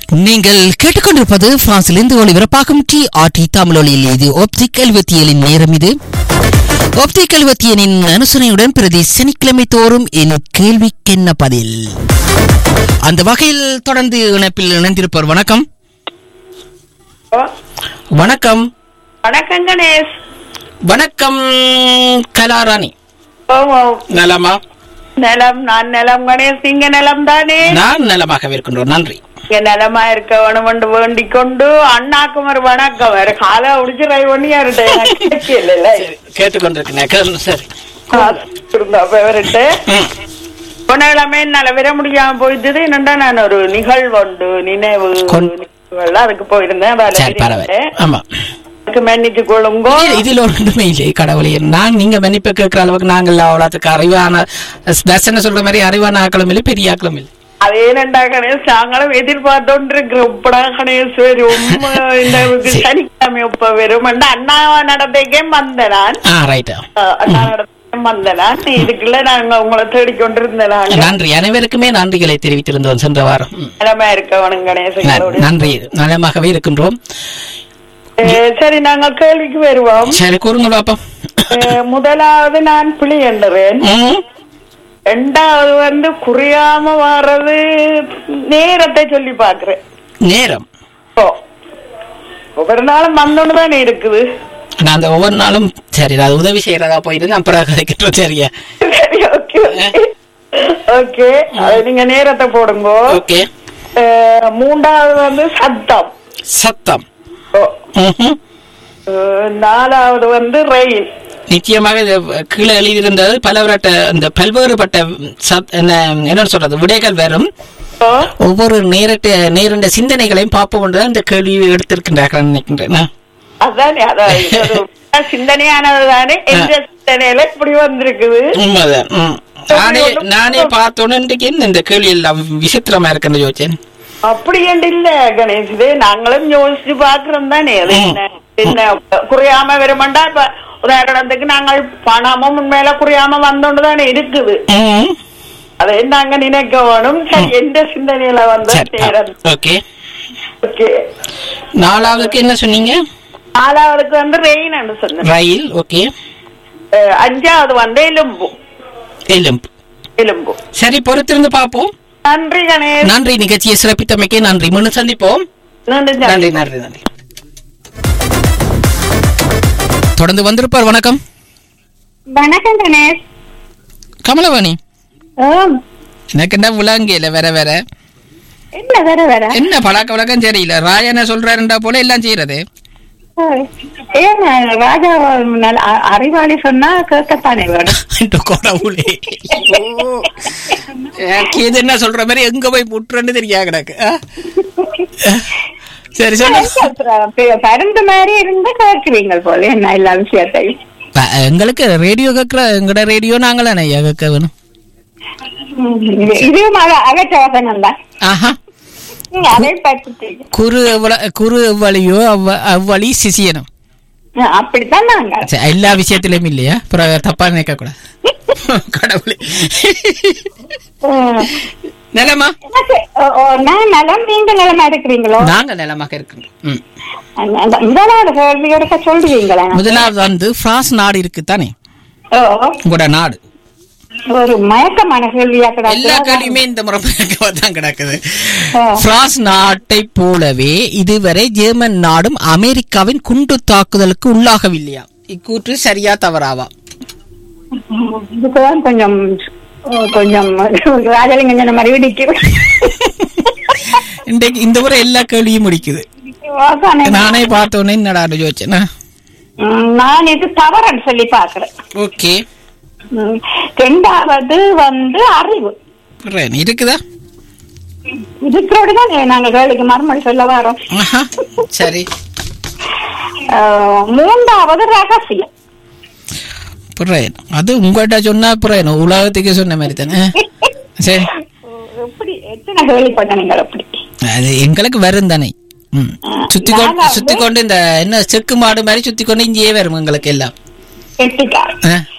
நீங்கள் கேட்டுக்கொண்டிருப்பது பிரான்சிலிருந்து ஒளிபரப்பாகும் டி ஆர்டி தமிழொலியில் இது ஒப்டிக் எழுபத்தியலின் நேரம் இது ஒப்டிக் எழுபத்தியலின் அனுசரணையுடன் பிரதி சனிக்கிழமை தோறும் என் கேள்விக்கென்ன பதில் அந்த வகையில் தொடர்ந்து இணைப்பில் இணைந்திருப்பவர் வணக்கம் ஓ, வணக்கம் வணக்கம் கணேஷ் வணக்கம் கலாராணி ஓ ஓ, நலமா நலம் நான் நலம் கணேஷ் நீங்க நலம் தானே நான் நலமாகவே இருக்கின்றோம் நன்றி நீங்க நலமா இருக்க வேணும் என்று வேண்டிக் கொண்டு அண்ணாக்கும் ஒரு வணக்கம் வேற காலை உடிச்சு ரை பண்ணியா இல்ல கேட்டுக்கொண்டிருக்கிறேன் சரி அவர்கிட்ட ம். போனக்கிழமை என்னால வர முடியாம போயிட்டது என்னண்டா நான் ஒரு நிகழ்வு உண்டு நினைவு கொண்- நிகழ்வுகள் அதுக்கு போயிருந்தேன் வேலை சரி பரவாயில்ல இருந்தேன். ஆமா அதுக்கு மன்னிச்சு கொள்ளுங்கோ இல்ல, இதுல ஒன்றுமே இல்லை கடவுளே நான் நீங்க மன்னிப்பு கேட்கிற அளவுக்கு நாங்கள் அவ்வளோத்துக்கு அறிவான தர்சன சொல்ற மாதிரி அறிவான ஆக்களும் இல்லை பெரிய ஆக்களும் இல்லை அதே நண்டா கணேஷ் நாங்களும் எதிர்பார்த்தோன்று இருக்கிறோம் இப்படா கணேஷ் வரும் இந்த சனிக்கிழமை இப்ப வரும் அண்ணா நடத்தைக்கே வந்த நான் ஆ ரைட் அஹ் அண்ணா நடத்தைக்கே வந்த நான் இதுக்குள்ள நாங்க உங்களை தேடிக்கொண்டிருந்த நாங்க நன்றி அனைவருக்குமே நன்றிகளை தெரிவித்திருந்தோம் சென்ற வாரம் ம். நிலைமை இருக்கவனும் ந- கணேசங்களோட நன்றி நலமாகவே இருக்கின்றோம் அஹ் சரி நாங்க கேள்விக்கு வருவோம் சரி கூறுங்க பாப்போம் அஹ் முதலாவது நான் பிள்ளை என்றேன் ம். ரெண்டாவது வந்து குறையாம வர்றது நேரத்தை சொல்லி பாக்குறேன் நேரம் ஓ ஒவ்வொரு நாளும் வந்தோன்னு தானே இருக்குது நான் அந்த ஒவ்வொரு நாளும் சரி நான் உதவி செய்யறதா போயிருந்து அப்புறம் கதைக்கிட்டோம் சரியா சரி ஓகே ஓகே அது நீங்க நேரத்தை போடுங்க ஓகே அஹ், மூன்றாவது வந்து சத்தம் சத்தம் ஓ. ம்ஹும். அஹ், நாலாவது வந்து ரயில் நிச்சயமாக இது கீழே எழுதியிருந்தது பலவரட்ட இந்த பல்வேறுபட்ட சத்- என்ன என்ன சொல்றது விடைகள் வரும் ஓ. ஒவ்வொரு நேரட்ட நேரண்ட சிந்தனைகளையும் பார்ப்போம் என்றுதான் இந்த கேள்வி எடுத்திருக்கின்றார்கள் நினைக்கின்றேன் ஆ. அதானே அதான் இது ஒரு சிந்தனையானது தானே எந்த சிந்தனையில இப்படி வந்திருக்குது உண்மைதான் ம். நானே நானே பார்த்தோன்னு இன்றைக்கு என்ன இந்த கேள்வி எல்லாம் விசித்திரமா இருக்குன்னு யோசிச்சேன் அப்படி என்று இல்ல கணேஷ் இது நாங்களும் யோசிச்சு பாக்குறோம் தானே அது ம். என்ன என்ன குறையாம வருமாண்டா இப்ப உதாரணத்துக்கு நாங்கள் பணமும் உண்மையில குறையாம வந்தோண்டு தானே இருக்குது ம். அதை நாங்க நினைக்க வேணும் சரி எந்த சிந்தனையில வந்த சரி நேரம் ஓகே ஓகே நாலாவதுக்கு என்ன சொன்னீங்க நாலாவதுக்கு வந்து ரெயின் சொன்னேன் ரயில் ஓகே அஹ் அஞ்சாவது வந்து எலும்பு எலும்பு எலும்பு சரி பொறுத்திருந்து பார்ப்போம் நன்றி கணேஷ் நன்றி நிகழ்ச்சியை சிறப்பித்தமைக்கு நன்றி முன்னு சந்திப்போம் நன்றி நன்றி நன்றி நன்றி தொடர்ந்து வந்திருப்பார் வணக்கம் வணக்கம் கணேஷ் கமலவாணி ஓம் எனக்கு என்ன விளங்கியில வேற வேற என்ன வர வர என்ன பழக்க வழக்கம் சரியில்லை ராயன சொல்றாருண்டா போல எல்லாம் செய்யறது ஏன் ராஜா நல்ல அ- அறிவாளி சொன்னா கேட்கத்தானே வேணும் கடவுளே எனக்கு இது என்ன சொல்ற மாதிரி எங்க போய் புட்டுறன்னு தெரியா கிடக்கு ஆ? சரி சொல்லு ப- பருந்து மாதிரி இருந்து கேட்கிறீங்க போல என்ன எல்லா விஷயத்தையும் ப- எங்களுக்கு ரேடியோ கேட்கற எங்கட ரேடியோ நாங்களே ஐயா கேட்க வேணும் ம், இது- இதுவும் அக- அகச்சவசனம் தான் ஆஹா ம், அதை பற்றி குரு எவ்வள- குரு எவ்வளியோ அவ்வ- அவ்வழி சிசியனும் அப்படித்தான் நாங்க சரி, எல்லா விஷயத்திலயும் இல்லையா அப்புறம் தப்பா நினைக்க கூடாது கடவுளே ம். நிலமா எனக்கு, ஓ, ஓ, நான் நலம் நீங்க நலமா இருக்கிறீங்களோ நாங்க நிலமாக இருக்கின்றோம் ம். அந்த- அந்த முதலாவது கேள்வி எடுக்க சொல்றீங்களா முதலாவது வந்து பிரான்ஸ் நாடு இருக்கு தானே ஓ, உங்களோட நாடு ஒரு மயக்கமான கேள்வியா எல்லா கிடக்கு கேள்வியுமே இந்த முறை தான் கிடக்குது ஆ. பிரான்ஸ் நாட்டை போலவே இதுவரை ஜெர்மன் நாடும் அமெரிக்காவின் குண்டு தாக்குதலுக்கு உள்ளாகவில்லையா இக்கூற்று சரியா தவறாவா இதுக்குதான் கொஞ்சம் ஓ, கொஞ்சம் ராஜலிங்கம் சொன்ன மாதிரி இடிக்கு இன்றைக்கு இந்த முறை எல்லா கேள்வியும் முடிக்குது அதானே. நானே பார்த்தோன்னே என்னடா யோசிச்சேன் ம், நான் இது தவறுன்னு சொல்லி பாக்குறேன் ஓகே ம், ரெண்டாவது வந்து அறிவு இருக்குதா இதுக்கோடு தான் நாங்க கேள்விக்கு மறுமொழி சொல்ல வரோம் ஆஹா, சரி அஹ், மூன்றாவது ரகசியம் புரியன் அது உங்கள்கிட்ட சொன்னா புரியணும் உலகத்துக்கு சொன்ன மாதிரி தானே சரி எப்படி எத்தனை கேள்விப்பட்ட நீங்கள் எப்படி அது எங்களுக்கு வரும் தானே ம். சுத்தி கொண்டு நாங்க வந்து- சுத்தி கொண்டு இந்த என்ன செக்கு மாடு மாதிரி சுத்தி கொண்டு இங்கேயே வரும் எங்களுக்கு எல்லாம் கெட்டிக்கார் ஆ,